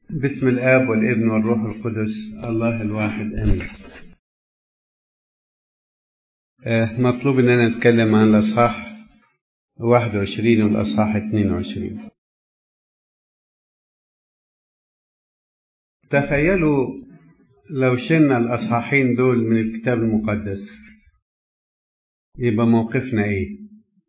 بسم الآب والابن والروح القدس الله الواحد آمين آه، مطلوب إننا نتكلم عن الأصحاح 21 والأصحاح 22 تخيلوا لو شلنا الأصحاحين دول من الكتاب المقدس يبقى موقفنا إيه؟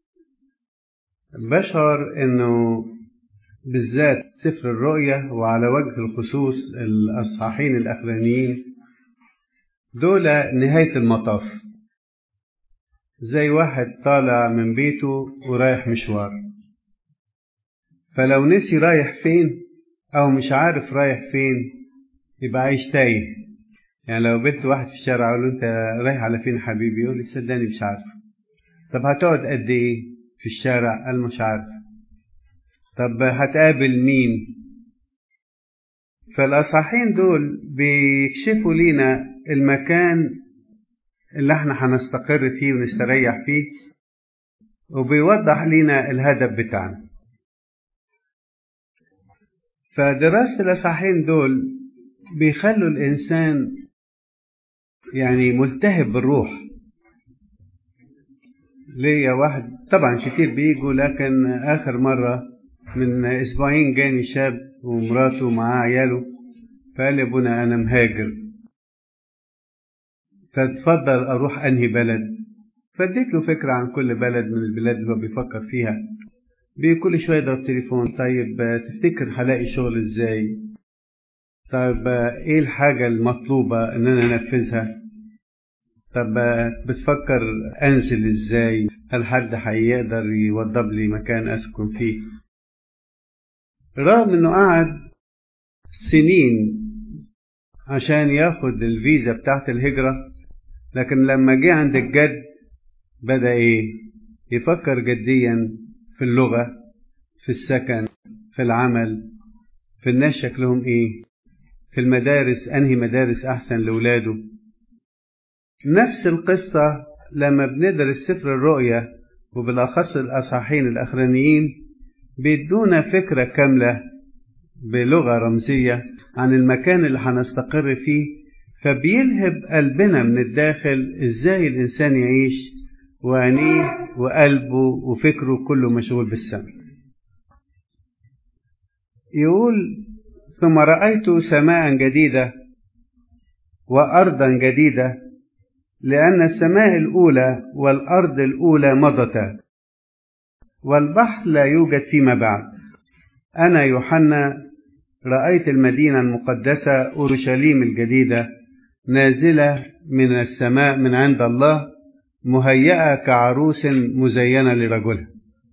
بشعر إنه بالذات سفر الرؤيا وعلى وجه الخصوص الأصحاحين الأخرانيين دول نهاية المطاف زي واحد طالع من بيته ورايح مشوار فلو نسي رايح فين أو مش عارف رايح فين يبقى عايش تايه يعني لو قابلت واحد في الشارع أقول له أنت رايح على فين حبيبي يقول لي صدقني مش عارف طب هتقعد قد إيه في الشارع قال مش عارف طب هتقابل مين فالأصحاحين دول بيكشفوا لينا المكان اللي احنا هنستقر فيه ونستريح فيه وبيوضح لينا الهدف بتاعنا فدراسة الأصحاحين دول بيخلوا الإنسان يعني ملتهب بالروح ليا واحد طبعا كتير بيجوا لكن آخر مرة من أسبوعين جاني شاب ومراته ومعاه عياله فقال لي أبونا أنا مهاجر فتفضل أروح أنهي بلد فاديت له فكرة عن كل بلد من البلاد اللي هو بيفكر فيها بكل شوية يضرب تليفون طيب تفتكر هلاقي شغل ازاي طيب ايه الحاجة المطلوبة ان انا انفذها طب بتفكر انزل ازاي هل حد هيقدر يوضب لي مكان اسكن فيه رغم انه قعد سنين عشان ياخد الفيزا بتاعت الهجرة لكن لما جه عند الجد بدأ ايه يفكر جديا في اللغة في السكن في العمل في الناس شكلهم ايه في المدارس انهي مدارس احسن لاولاده نفس القصة لما بندرس سفر الرؤيا وبالاخص الاصحاحين الاخرانيين بيدونا فكرة كاملة بلغة رمزية عن المكان اللي هنستقر فيه فبيلهب قلبنا من الداخل ازاي الانسان يعيش وعينيه وقلبه وفكره كله مشغول بالسماء يقول ثم رأيت سماء جديدة وأرضا جديدة لأن السماء الأولى والأرض الأولى مضتا والبحر لا يوجد فيما بعد أنا يوحنا رأيت المدينة المقدسة أورشليم الجديدة نازلة من السماء من عند الله مهيئة كعروس مزينة لرجلها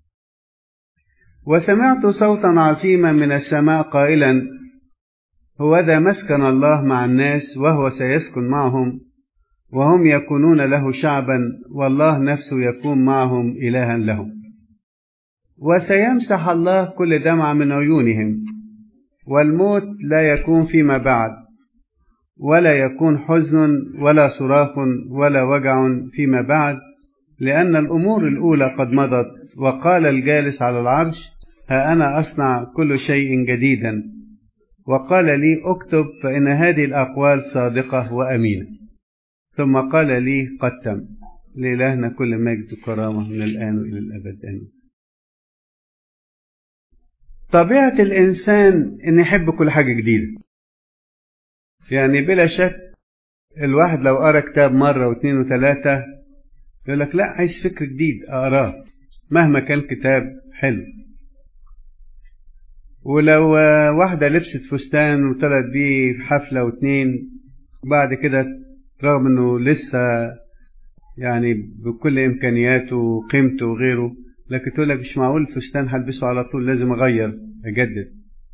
وسمعت صوتا عظيما من السماء قائلا هو ذا مسكن الله مع الناس وهو سيسكن معهم وهم يكونون له شعبا والله نفسه يكون معهم إلها لهم وسيمسح الله كل دمع من عيونهم والموت لا يكون فيما بعد ولا يكون حزن ولا صراخ ولا وجع فيما بعد لأن الأمور الأولى قد مضت وقال الجالس على العرش ها أنا أصنع كل شيء جديدا وقال لي اكتب فإن هذه الأقوال صادقة وأمينة ثم قال لي قد تم لإلهنا كل مجد وكرامة من الآن وإلى الأبد آمين طبيعة الإنسان إن يحب كل حاجة جديدة يعني بلا شك الواحد لو قرأ كتاب مرة واثنين وثلاثة يقول لك لا عايز فكر جديد أقراه مهما كان كتاب حلو ولو واحدة لبست فستان وطلعت بيه حفلة واتنين وبعد كده رغم انه لسه يعني بكل امكانياته وقيمته وغيره لكن تقول لك مش معقول الفستان هلبسه على طول لازم اغير اجدد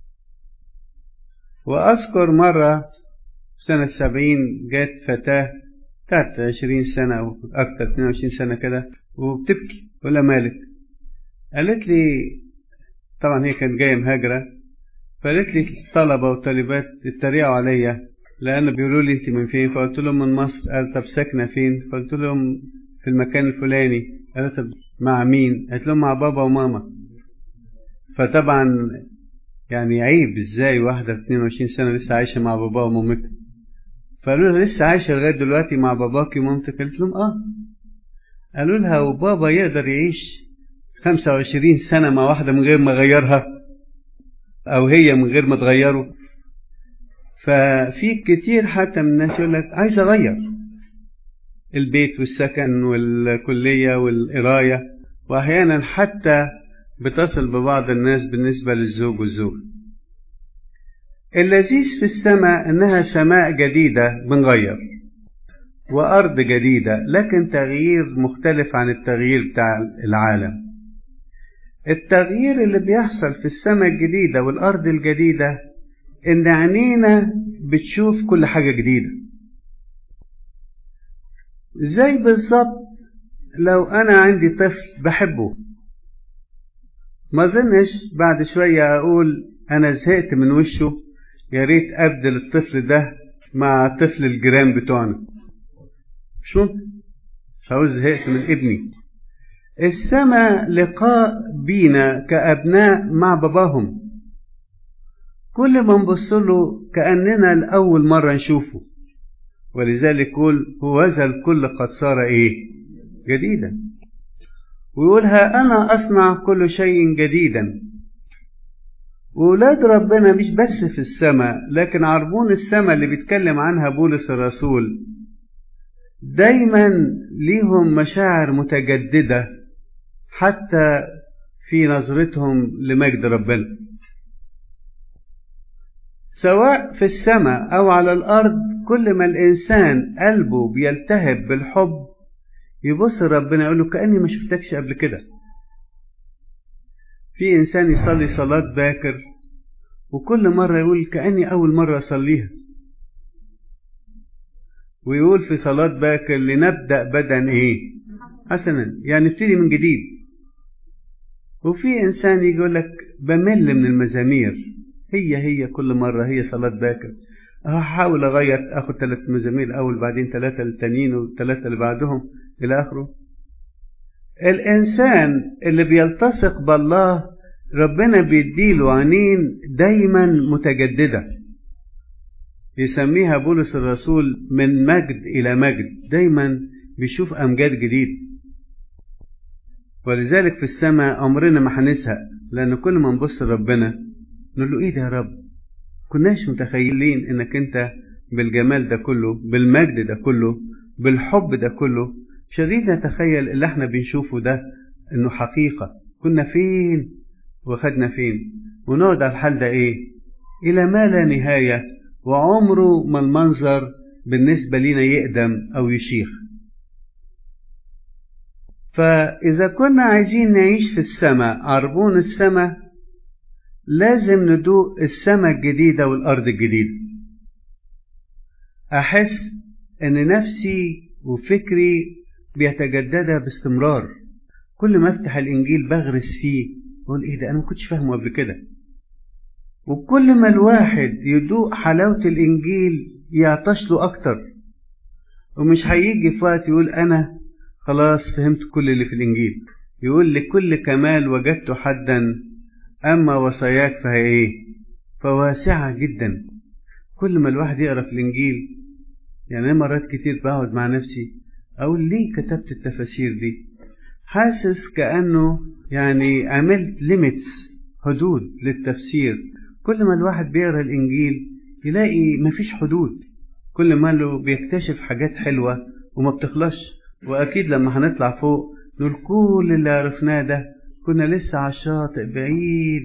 واذكر مرة سنة سبعين جات فتاة بتاعت عشرين سنة أو أكتر اتنين وعشرين سنة كده وبتبكي ولا مالك قالت لي طبعا هي كانت جاية مهاجرة فقالت لي طلبة وطالبات اتريقوا عليا لأن بيقولوا لي أنت من فين فقلت لهم من مصر قال طب ساكنة فين فقلت لهم في المكان الفلاني قالت طب مع مين قالت لهم مع بابا وماما فطبعا يعني عيب ازاي واحدة في 22 سنة لسه عايشة مع باباها ومامتها فقالوا لها لسه عايشة لغاية دلوقتي مع باباكي ومامتك قالت لهم اه قالوا لها وبابا يقدر يعيش 25 سنة مع واحدة من غير ما غيرها أو هي من غير ما تغيره ففي كتير حتى من الناس يقول لك عايز أغير البيت والسكن والكلية والقراية وأحيانا حتى بتصل ببعض الناس بالنسبة للزوج والزوج اللذيذ في السماء إنها سماء جديدة بنغير وأرض جديدة لكن تغيير مختلف عن التغيير بتاع العالم التغيير اللي بيحصل في السماء الجديدة والأرض الجديدة إن عينينا بتشوف كل حاجة جديدة زي بالظبط لو أنا عندي طفل بحبه ما ظنش بعد شوية أقول أنا زهقت من وشه يا ريت أبدل الطفل ده مع طفل الجيران بتوعنا مش ممكن فأقول زهقت من ابني السماء لقاء بينا كأبناء مع باباهم كل ما نبص له كأننا لأول مرة نشوفه ولذلك يقول هوذا الكل قد صار إيه جديدا ويقولها أنا أصنع كل شيء جديدا وولاد ربنا مش بس في السماء لكن عربون السماء اللي بيتكلم عنها بولس الرسول دايما ليهم مشاعر متجددة حتى في نظرتهم لمجد ربنا سواء في السماء أو على الأرض كل ما الإنسان قلبه بيلتهب بالحب يبص ربنا يقول له كأني ما شفتكش قبل كده في إنسان يصلي صلاة باكر وكل مرة يقول كأني أول مرة أصليها ويقول في صلاة باكر لنبدأ بدءا إيه حسنا يعني نبتدي من جديد وفي إنسان يجي يقول لك بمل من المزامير هي هي كل مرة هي صلاة باكر هحاول أغير أخد ثلاث مزامير الأول بعدين ثلاثة التانيين والثلاثة اللي بعدهم إلى آخره الإنسان اللي بيلتصق بالله ربنا بيديله عينين دايما متجددة يسميها بولس الرسول من مجد إلى مجد دايما بيشوف أمجاد جديد ولذلك في السماء عمرنا ما هنزهق لأن كل ما نبص لربنا نقول له إيه ده يا رب كناش متخيلين إنك أنت بالجمال ده كله بالمجد ده كله بالحب ده كله شديد نتخيل اللي احنا بنشوفه ده انه حقيقة كنا فين وخدنا فين ونقعد على الحال ده ايه الى ما لا نهاية وعمره ما المنظر بالنسبة لنا يقدم او يشيخ فاذا كنا عايزين نعيش في السماء عربون السماء لازم ندوق السماء الجديدة والارض الجديدة احس ان نفسي وفكري بيتجددها باستمرار كل ما افتح الانجيل بغرس فيه اقول ايه ده انا ما كنتش فاهمه قبل كده وكل ما الواحد يدوق حلاوة الانجيل يعطش له اكتر ومش هيجي في وقت يقول انا خلاص فهمت كل اللي في الانجيل يقول لكل كمال وجدت حدا اما وصاياك فهي ايه فواسعة جدا كل ما الواحد يقرا في الانجيل يعني انا مرات كتير بقعد مع نفسي أقول ليه كتبت التفاسير دي حاسس كأنه يعني عملت ليميتس حدود للتفسير كل ما الواحد بيقرا الإنجيل يلاقي مفيش حدود كل ما له بيكتشف حاجات حلوة وما بتخلصش وأكيد لما هنطلع فوق نقول كل اللي عرفناه ده كنا لسه على الشاطئ بعيد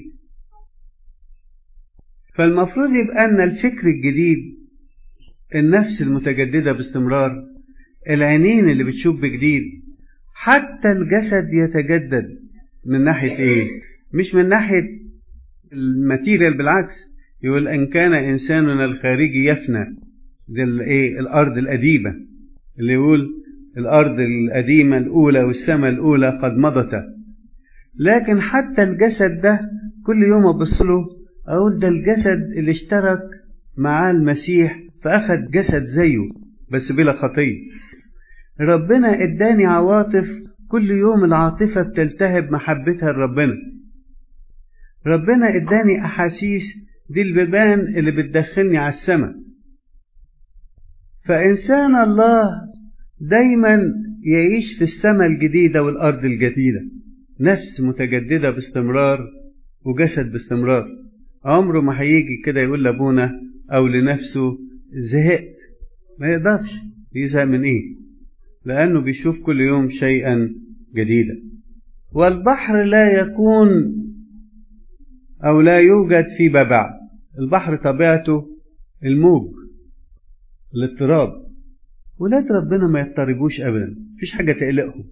فالمفروض يبقى لنا الفكر الجديد النفس المتجددة باستمرار العينين اللي بتشوف بجديد حتى الجسد يتجدد من ناحية ايه مش من ناحية الماتيريال بالعكس يقول ان كان انساننا الخارجي يفنى دي الايه الارض القديمة اللي يقول الارض القديمة الاولى والسماء الاولى قد مضت لكن حتى الجسد ده كل يوم ابص له اقول ده الجسد اللي اشترك معاه المسيح فاخد جسد زيه بس بلا خطيه ربنا اداني عواطف كل يوم العاطفة بتلتهب محبتها لربنا ربنا اداني احاسيس دي البيبان اللي بتدخلني على السماء فانسان الله دايما يعيش في السماء الجديده والارض الجديده نفس متجدده باستمرار وجسد باستمرار عمره ما هيجي كده يقول لابونا او لنفسه زهقت ما يقدرش يزهق من ايه لانه بيشوف كل يوم شيئا جديدا والبحر لا يكون او لا يوجد في بعد البحر طبيعته الموج الاضطراب ولاد ربنا ما يضطربوش ابدا مفيش حاجه تقلقهم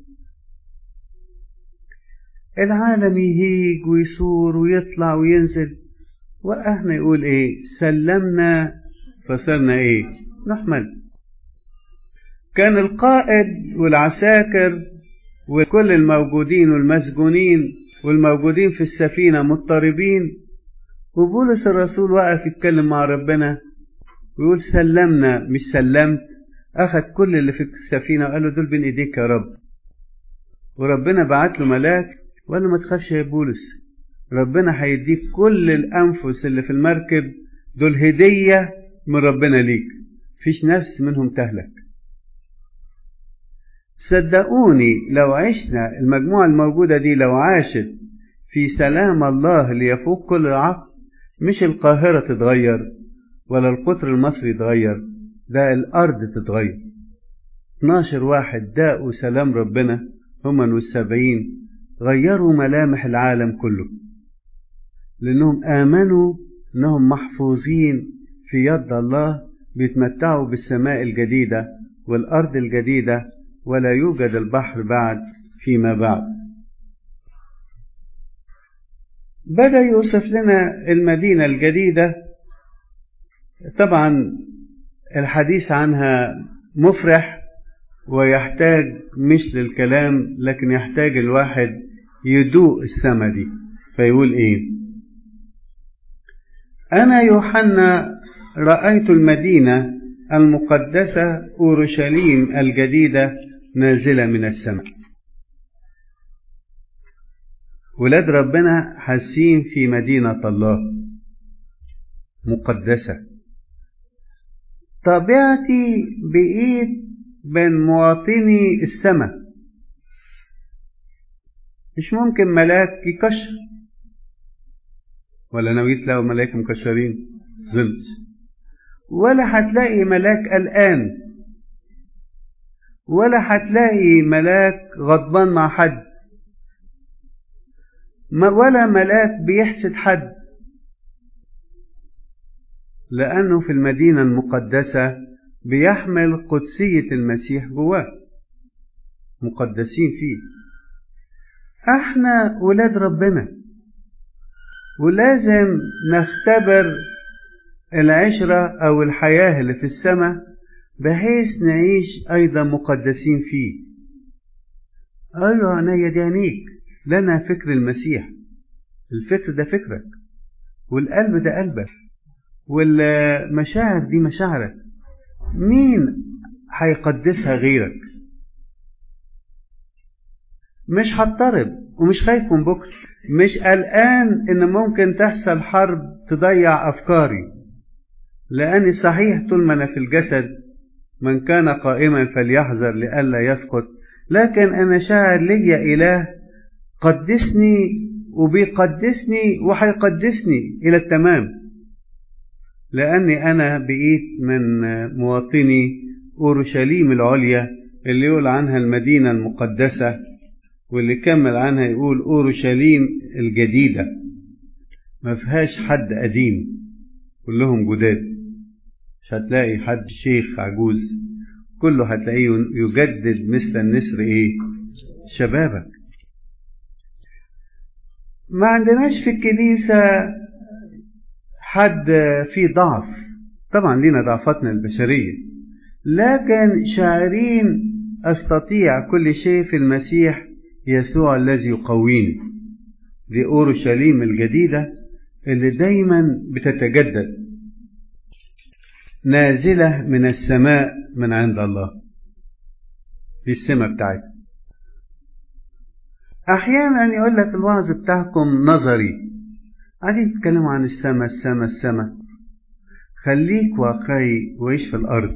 العالم يهيج ويصور ويطلع وينزل واحنا يقول ايه سلمنا فصرنا ايه نحمل كان القائد والعساكر وكل الموجودين والمسجونين والموجودين في السفينة مضطربين وبولس الرسول وقف يتكلم مع ربنا ويقول سلمنا مش سلمت أخذ كل اللي في السفينة وقال له دول بين إيديك يا رب وربنا بعت له ملاك وقال له ما تخافش يا بولس ربنا هيديك كل الأنفس اللي في المركب دول هدية من ربنا ليك فيش نفس منهم تهلك صدقوني لو عشنا المجموعة الموجودة دي لو عاشت في سلام الله اللي يفوق كل العقل مش القاهرة تتغير ولا القطر المصري يتغير ده الأرض تتغير 12 واحد داقوا سلام ربنا هم والسبعين غيروا ملامح العالم كله لأنهم آمنوا أنهم محفوظين في يد الله بيتمتعوا بالسماء الجديدة والأرض الجديدة ولا يوجد البحر بعد فيما بعد بدأ يوصف لنا المدينة الجديدة طبعا الحديث عنها مفرح ويحتاج مش للكلام لكن يحتاج الواحد يدوق السما دي فيقول ايه انا يوحنا رايت المدينه المقدسه اورشليم الجديده نازله من السماء ولاد ربنا حاسين في مدينه الله مقدسه طبيعتي بقيت بين مواطني السماء مش ممكن ملاك يكشر ولا ناويين تلاقوا ملاك مكشرين ظلت ولا هتلاقي ملاك قلقان ولا هتلاقي ملاك غضبان مع حد ولا ملاك بيحسد حد لأنه في المدينة المقدسة بيحمل قدسية المسيح جواه مقدسين فيه احنا ولاد ربنا ولازم نختبر العشرة أو الحياة اللي في السماء بحيث نعيش أيضا مقدسين فيه أيوة عينيا دي عينيك لنا فكر المسيح الفكر ده فكرك والقلب ده قلبك والمشاعر دي مشاعرك مين هيقدسها غيرك مش هضطرب ومش خايف من بكره مش قلقان ان ممكن تحصل حرب تضيع افكاري لاني صحيح طول ما انا في الجسد من كان قائما فليحذر لئلا يسقط لكن انا شاعر ليا اله قدسني وبيقدسني وهيقدسني الى التمام لاني انا بقيت من مواطني اورشليم العليا اللي يقول عنها المدينه المقدسه واللي كمل عنها يقول اورشليم الجديده ما فيهاش حد قديم كلهم جداد مش هتلاقي حد شيخ عجوز كله هتلاقيه يجدد مثل النسر ايه شبابك ما عندناش في الكنيسة حد فيه ضعف طبعا لينا ضعفاتنا البشرية لكن شاعرين أستطيع كل شيء في المسيح يسوع الذي يقويني دي أورشليم الجديدة اللي دايما بتتجدد نازلة من السماء من عند الله دي السماء بتاعتها أحيانا يقول لك الوعظ بتاعكم نظري قاعدين تتكلموا عن السماء السماء السماء خليك واقعي وعيش في الأرض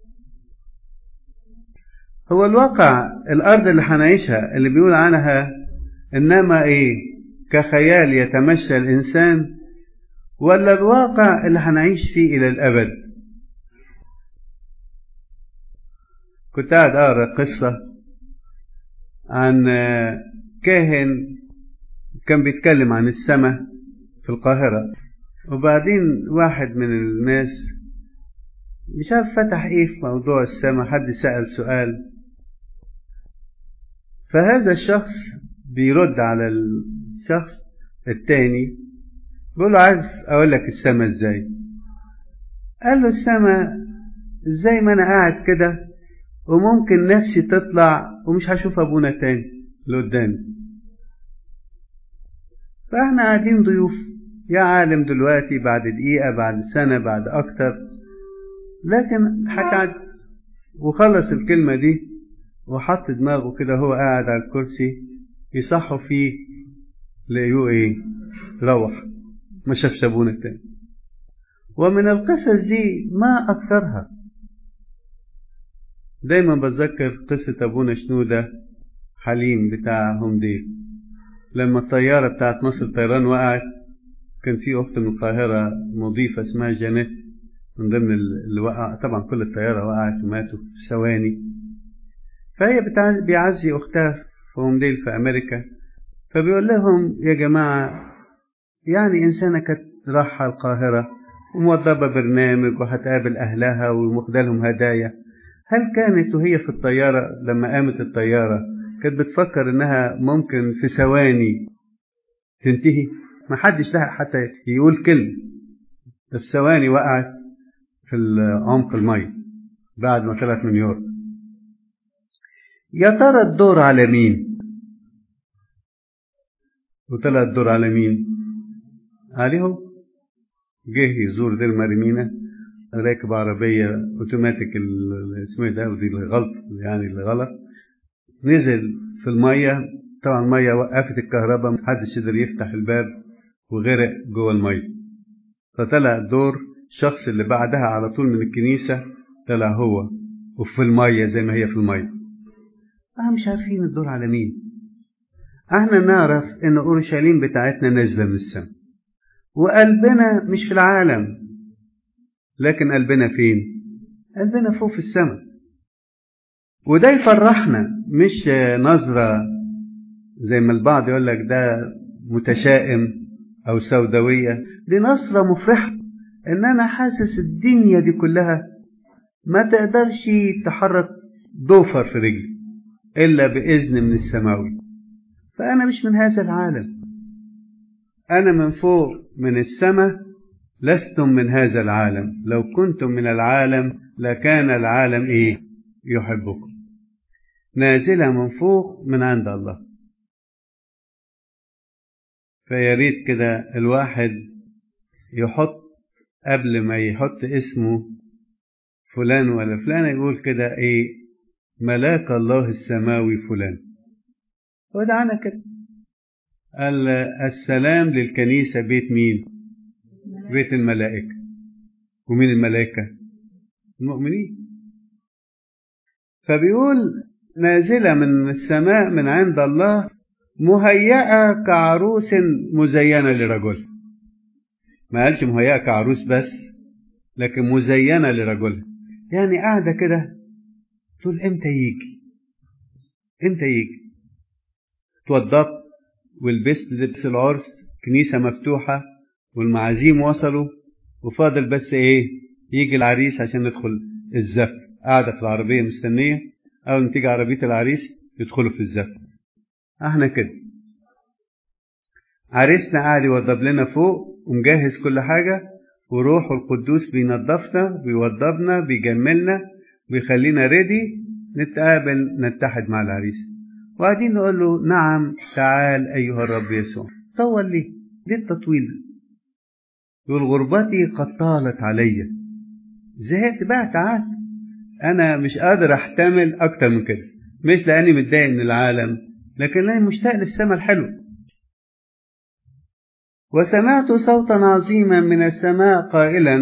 هو الواقع الأرض اللي هنعيشها اللي بيقول عنها إنما إيه كخيال يتمشى الإنسان ولا الواقع اللي هنعيش فيه إلى الأبد كنت قاعد أقرأ قصة عن كاهن كان بيتكلم عن السماء في القاهرة وبعدين واحد من الناس مش عارف فتح ايه في موضوع السماء حد سأل سؤال فهذا الشخص بيرد على الشخص التاني بيقول له عايز اقول لك السماء ازاي قال له السماء زي ما انا قاعد كده وممكن نفسي تطلع ومش هشوف ابونا تاني لقدامي فاحنا قاعدين ضيوف يا عالم دلوقتي بعد دقيقة بعد سنة بعد أكتر لكن هتعد وخلص الكلمة دي وحط دماغه كده هو قاعد على الكرسي يصحوا فيه لقيوه ايه روح ما شافش ابونا تاني ومن القصص دي ما أكثرها دايما بتذكر قصة أبونا شنودة حليم بتاع هومديل لما الطيارة بتاعت مصر الطيران وقعت كان في أخت من القاهرة مضيفة اسمها جانيت من ضمن اللي وقع طبعا كل الطيارة وقعت وماتوا في ثواني فهي بيعزي أختها في هومديل في أمريكا فبيقول لهم يا جماعة يعني إنسانة كانت رايحة القاهرة وموضبة برنامج وهتقابل أهلها ومخدة لهم هدايا هل كانت وهي في الطيارة لما قامت الطيارة كانت بتفكر إنها ممكن في ثواني تنتهي ما حدش لحق حتى يقول كلمة في ثواني وقعت في عمق المية بعد ما طلعت من نيويورك يا ترى الدور على مين وطلع الدور على مين عليهم جه يزور دير مريمينا راكب عربية اوتوماتيك اسمه ده ودي الغلط يعني الغلط نزل في المية طبعا المية وقفت الكهرباء محدش قدر يفتح الباب وغرق جوه المية فطلع الدور الشخص اللي بعدها على طول من الكنيسة طلع هو وفي المية زي ما هي في المية احنا مش عارفين الدور على مين احنا نعرف ان اورشليم بتاعتنا نازلة من السماء وقلبنا مش في العالم لكن قلبنا فين قلبنا فوق في السماء وده يفرحنا مش نظرة زي ما البعض يقول لك ده متشائم أو سوداوية دي نظرة مفرحة إن أنا حاسس الدنيا دي كلها ما تقدرش تحرك ضوفر في رجلي إلا بإذن من السماوي فأنا مش من هذا العالم أنا من فوق من السماء لستم من هذا العالم لو كنتم من العالم لكان العالم إيه يحبكم نازلة من فوق من عند الله فياريت كده الواحد يحط قبل ما يحط اسمه فلان ولا فلانة يقول كده ايه ملاك الله السماوي فلان ودعنا كده قال السلام للكنيسة بيت مين بيت الملائكة ومين الملائكة المؤمنين فبيقول نازلة من السماء من عند الله مهيئة كعروس مزينة لرجل ما قالش مهيئة كعروس بس لكن مزينة لرجل يعني قاعدة كده تقول امتى يجي امتى يجي اتوضبت ولبست لبس العرس كنيسة مفتوحة والمعازيم وصلوا وفاضل بس ايه يجي العريس عشان ندخل الزف قاعدة في العربية مستنية أول ما تيجي عربية العريس يدخلوا في الزف احنا كده عريسنا قاعد يوضب لنا فوق ومجهز كل حاجة وروحه القدوس بينظفنا بيوضبنا بيجملنا بيخلينا ريدي نتقابل نتحد مع العريس وقاعدين نقول له نعم تعال أيها الرب يسوع طول ليه ليه التطويل يقول غربتي قد طالت علي زهقت بقى تعال أنا مش قادر أحتمل أكتر من كده مش لأني متضايق من العالم لكن لأني مشتاق للسماء الحلوة وسمعت صوتا عظيما من السماء قائلا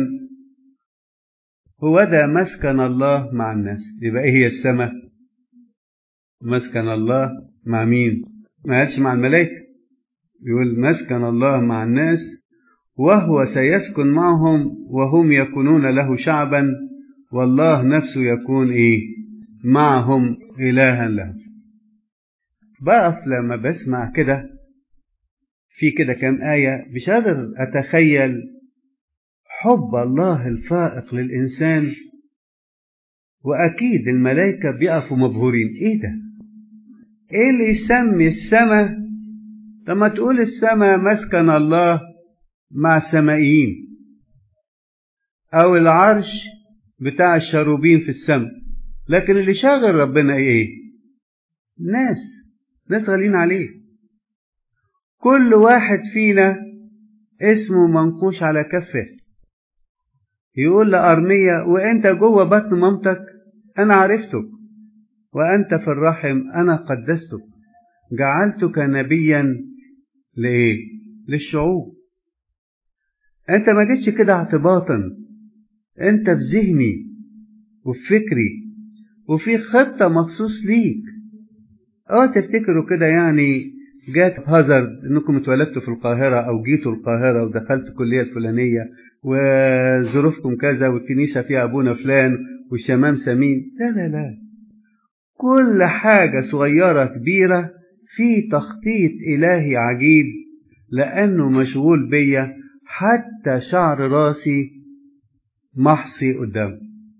هو ده مسكن الله مع الناس يبقى ايه هي السماء مسكن الله مع مين ما قالش مع الملائكة يقول مسكن الله مع الناس وهو سيسكن معهم وهم يكونون له شعبا والله نفسه يكون ايه معهم إلها لهم بقف لما بسمع كده في كده كام آية مش قادر أتخيل حب الله الفائق للإنسان وأكيد الملائكة بيقفوا مبهورين إيه ده؟ إيه اللي يسمي السماء لما تقول السماء مسكن الله مع السمائيين أو العرش بتاع الشروبين في السماء لكن اللي شاغل ربنا إيه؟ ناس ناس غالين عليه كل واحد فينا اسمه منقوش على كفه يقول لأرمية وانت جوه بطن مامتك انا عرفتك وانت في الرحم انا قدستك جعلتك نبيا لايه للشعوب انت ما جيتش كده اعتباطا انت في ذهني وفي فكري وفي خطة مخصوص ليك اه تفتكروا كده يعني جات هازارد انكم اتولدتوا في القاهرة او جيتوا القاهرة ودخلتوا الكلية الفلانية وظروفكم كذا والكنيسة فيها ابونا فلان والشمام سمين لا لا لا كل حاجة صغيرة كبيرة في تخطيط إلهي عجيب لأنه مشغول بيا حتى شعر راسي محصي قدامه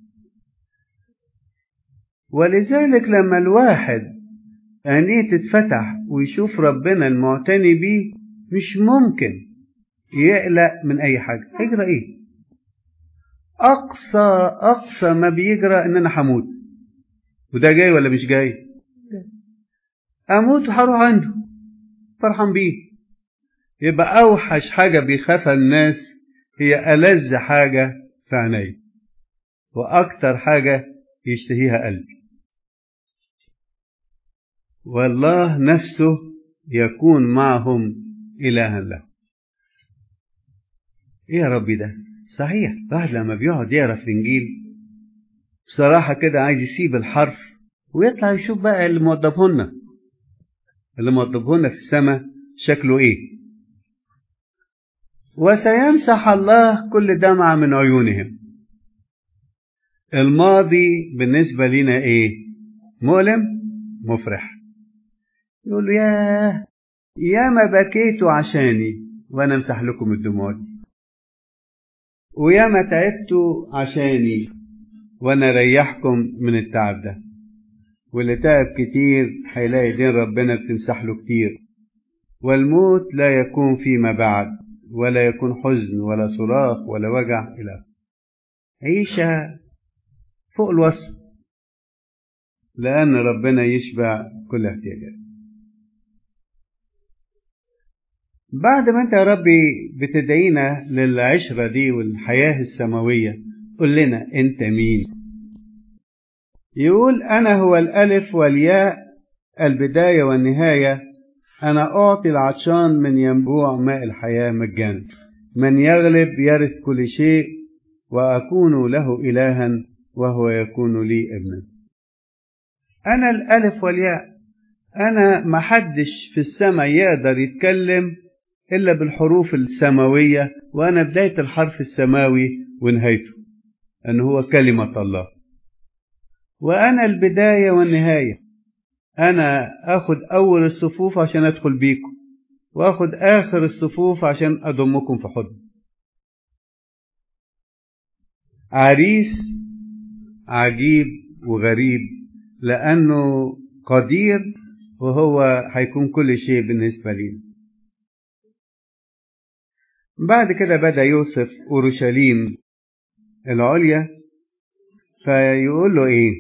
ولذلك لما الواحد عينيه تتفتح ويشوف ربنا المعتني بيه مش ممكن يقلق من أي حاجة هيجرى إيه؟ أقصى أقصى ما بيجرى إن أنا هموت وده جاي ولا مش جاي؟ أموت وهروح عنده فرحان بيه يبقى أوحش حاجة بيخافها الناس هي ألذ حاجة في عيني وأكتر حاجة يشتهيها قلبي والله نفسه يكون معهم إلها له إيه يا ربي ده صحيح الواحد لما بيقعد يقرا في الإنجيل بصراحة كده عايز يسيب الحرف ويطلع يشوف بقى اللي موضبهن اللي موضبهن في السماء شكله إيه وسيمسح الله كل دمعة من عيونهم الماضي بالنسبة لنا إيه مؤلم مفرح يقول له ياه يا ما بكيتوا عشاني وانا امسح لكم الدموع ويا ما تعبتوا عشاني وانا اريحكم من التعب ده واللي تعب كتير هيلاقي دين ربنا بتمسح له كتير والموت لا يكون فيما بعد ولا يكون حزن ولا صراخ ولا وجع الى عيشه فوق الوصف لأن ربنا يشبع كل احتياجات بعد ما انت يا ربي بتدعينا للعشرة دي والحياة السماوية قل لنا انت مين يقول انا هو الالف والياء البداية والنهاية انا اعطي العطشان من ينبوع ماء الحياة مجانا من يغلب يرث كل شيء واكون له الها وهو يكون لي ابنا انا الالف والياء انا محدش في السماء يقدر يتكلم إلا بالحروف السماوية وأنا بداية الحرف السماوي ونهايته أن هو كلمة الله وأنا البداية والنهاية أنا أخد أول الصفوف عشان أدخل بيكم وأخد آخر الصفوف عشان أضمكم في حضن عريس عجيب وغريب لأنه قدير وهو هيكون كل شيء بالنسبة لنا بعد كده بدأ يوصف أورشليم العليا فيقول له إيه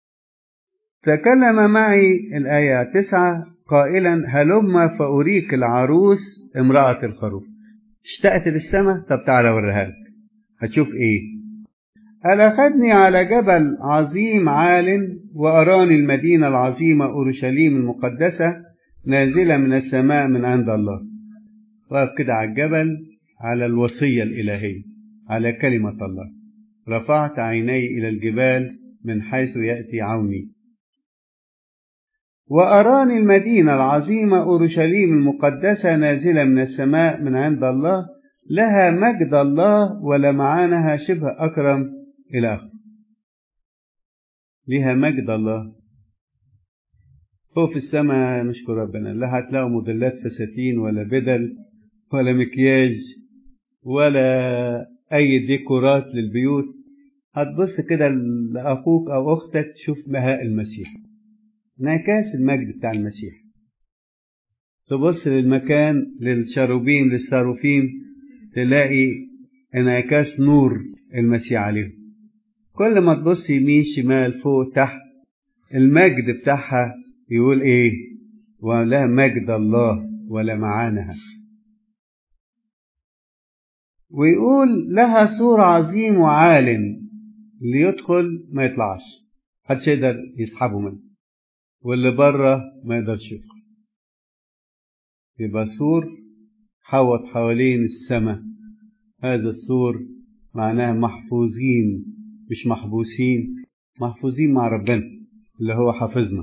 تكلم معي الآية تسعة قائلا هلم فأريك العروس امرأة الخروف اشتقت للسماء طب تعالى أوريها لك هتشوف إيه قال أخذني على جبل عظيم عال وأراني المدينة العظيمة أورشليم المقدسة نازلة من السماء من عند الله واقف كده على الجبل على الوصية الإلهية على كلمة الله رفعت عيني إلى الجبال من حيث يأتي عوني وأراني المدينة العظيمة أورشليم المقدسة نازلة من السماء من عند الله لها مجد الله ولمعانها شبه أكرم إلى آخره لها مجد الله فوق في السماء نشكر ربنا لا هتلاقوا موديلات فساتين ولا بدل ولا مكياج ولا أي ديكورات للبيوت هتبص كده لأخوك أو أختك تشوف بهاء المسيح انعكاس المجد بتاع المسيح تبص للمكان للشاروبين للصاروفين تلاقي انعكاس نور المسيح عليهم كل ما تبص يمين شمال فوق تحت المجد بتاعها يقول ايه ولها مجد الله ولمعانها ويقول لها سور عظيم وعال اللي يدخل ما يطلعش محدش يقدر يسحبه منه واللي بره ما يقدرش يدخل يبقى سور حوط حوالين السماء هذا السور معناه محفوظين مش محبوسين محفوظين مع ربنا اللي هو حافظنا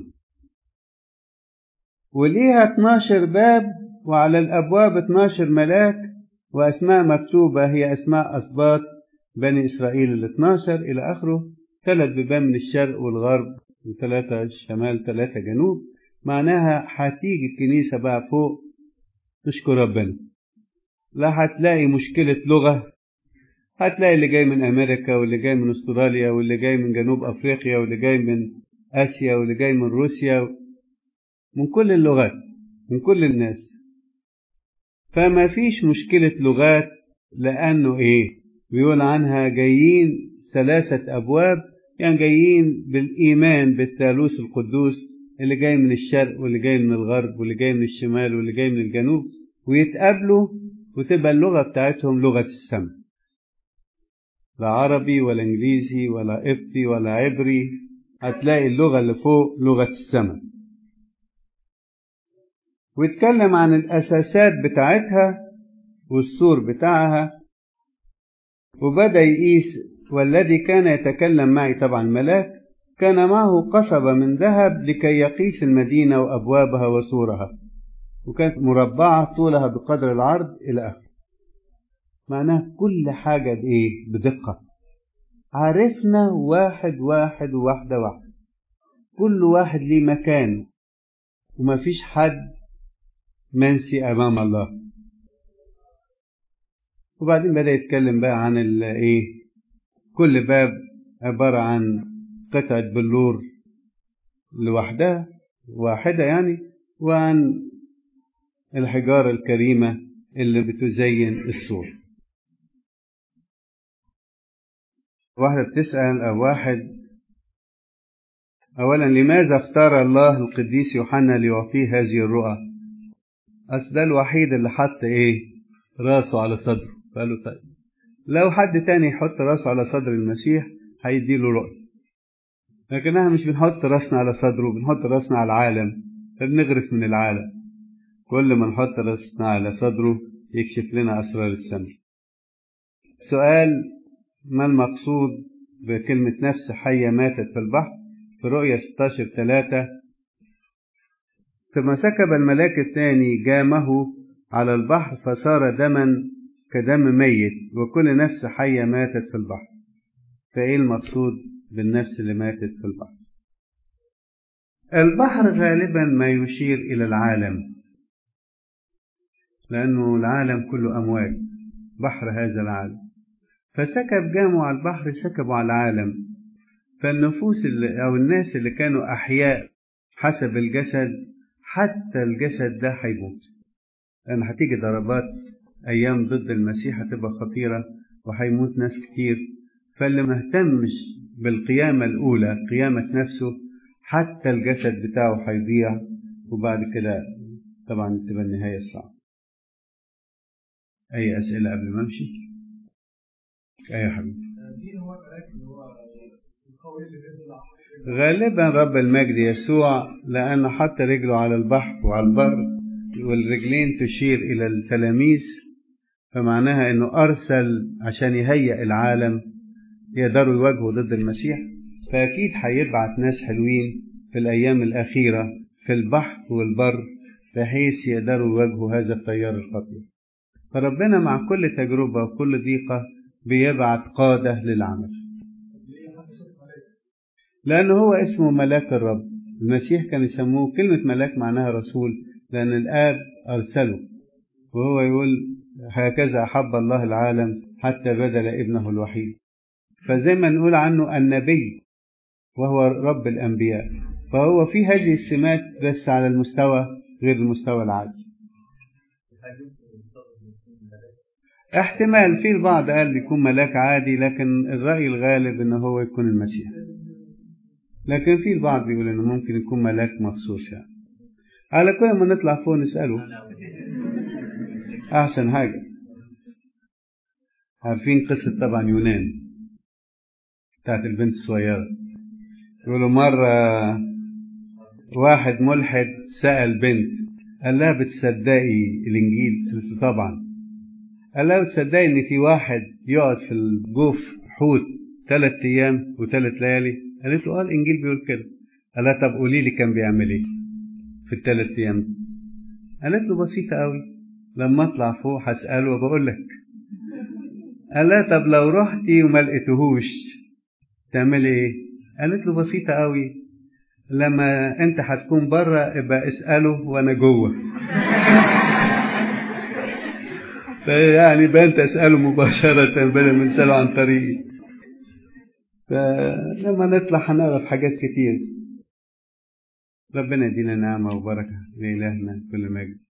وليها 12 باب وعلى الأبواب 12 ملاك وأسماء مكتوبة هي أسماء أسباط بني إسرائيل ال 12 إلى آخره ثلاث بيبان من الشرق والغرب وثلاثة شمال ثلاثة جنوب معناها هتيجي الكنيسة بقى فوق تشكر ربنا لا هتلاقي مشكلة لغة هتلاقي اللي جاي من أمريكا واللي جاي من أستراليا واللي جاي من جنوب أفريقيا واللي جاي من آسيا واللي جاي من روسيا من كل اللغات من كل الناس فما فيش مشكلة لغات لأنه إيه بيقول عنها جايين ثلاثة أبواب يعني جايين بالإيمان بالثالوث القدوس اللي جاي من الشرق واللي جاي من الغرب واللي جاي من الشمال واللي جاي من الجنوب ويتقابلوا وتبقى اللغة بتاعتهم لغة السماء لا عربي ولا انجليزي ولا قبطي ولا عبري هتلاقي اللغة اللي فوق لغة السماء ويتكلم عن الأساسات بتاعتها والسور بتاعها وبدأ يقيس والذي كان يتكلم معي طبعا ملاك كان معه قصبة من ذهب لكي يقيس المدينة وأبوابها وسورها وكانت مربعة طولها بقدر العرض إلى آخره معناها كل حاجة بإيه؟ بدقة عرفنا واحد واحد وواحدة واحدة كل واحد ليه مكان وما فيش حد منسي أمام الله وبعدين بدأ يتكلم بقى عن الإيه كل باب عبارة عن قطعة بلور لوحدها واحدة يعني وعن الحجارة الكريمة اللي بتزين السور واحدة بتسأل أو واحد أولا لماذا اختار الله القديس يوحنا ليعطيه هذه الرؤى أصل ده الوحيد اللي حط إيه راسه على صدره فقال له طيب لو حد تاني يحط راسه على صدر المسيح هيديله رؤية لكن احنا مش بنحط راسنا على صدره بنحط راسنا على العالم فبنغرف من العالم كل ما نحط راسنا على صدره يكشف لنا أسرار السماء سؤال ما المقصود بكلمة نفس حية ماتت في البحر في رؤية 16 3 ثم سكب الملاك الثاني جامه على البحر فصار دما كدم ميت وكل نفس حية ماتت في البحر فإيه المقصود بالنفس اللي ماتت في البحر البحر غالبا ما يشير إلى العالم لأنه العالم كله أمواج بحر هذا العالم فسكب جاموا على البحر سكبوا على العالم فالنفوس اللي أو الناس اللي كانوا أحياء حسب الجسد حتى الجسد ده هيموت لأن هتيجي ضربات أيام ضد المسيح هتبقى خطيرة وهيموت ناس كتير فاللي مهتمش بالقيامة الأولى قيامة نفسه حتى الجسد بتاعه هيضيع وبعد كده طبعا تبقى النهاية الصعبة أي أسئلة قبل ما أمشي؟ أي حبيبي غالبا رب المجد يسوع لأنه حط رجله على البحر وعلى البر والرجلين تشير إلى التلاميذ فمعناها أنه أرسل عشان يهيئ العالم يقدروا يواجهوا ضد المسيح فأكيد هيبعت ناس حلوين في الأيام الأخيرة في البحر والبر بحيث يقدروا يواجهوا هذا التيار الخطير فربنا مع كل تجربة وكل ضيقة بيبعت قادة للعمل لأنه هو اسمه ملاك الرب المسيح كان يسموه كلمة ملاك معناها رسول لأن الآب أرسله وهو يقول هكذا أحب الله العالم حتى بذل ابنه الوحيد فزي ما نقول عنه النبي وهو رب الأنبياء فهو في هذه السمات بس على المستوى غير المستوى العادي احتمال في البعض قال يكون ملاك عادي لكن الرأي الغالب انه هو يكون المسيح لكن في البعض بيقول انه ممكن يكون ملاك مخصوص يعني على كل ما نطلع فوق نسأله أحسن حاجة عارفين قصة طبعا يونان بتاعت البنت الصغيرة يقولوا مرة واحد ملحد سأل بنت قال لها بتصدقي الإنجيل؟ قالت له طبعا قال لها بتصدقي إن في واحد يقعد في الجوف حوت ثلاث أيام وثلاث ليالي؟ قالت له اه الإنجيل بيقول كده قال لها طب قولي لي كان بيعمل إيه في الثلاث أيام؟ قالت له بسيطة قوي لما أطلع فوق هسأله وبقول لك قال لها طب لو رحتي وما لقيتهوش تعملي إيه؟ قالت له بسيطة قوي لما انت هتكون بره ابقى اساله وانا جوه يعني بقى انت اساله مباشره بدل ما نساله عن طريقي فلما نطلع هنعرف حاجات كتير ربنا يدينا نعمه وبركه لإلهنا كل مجد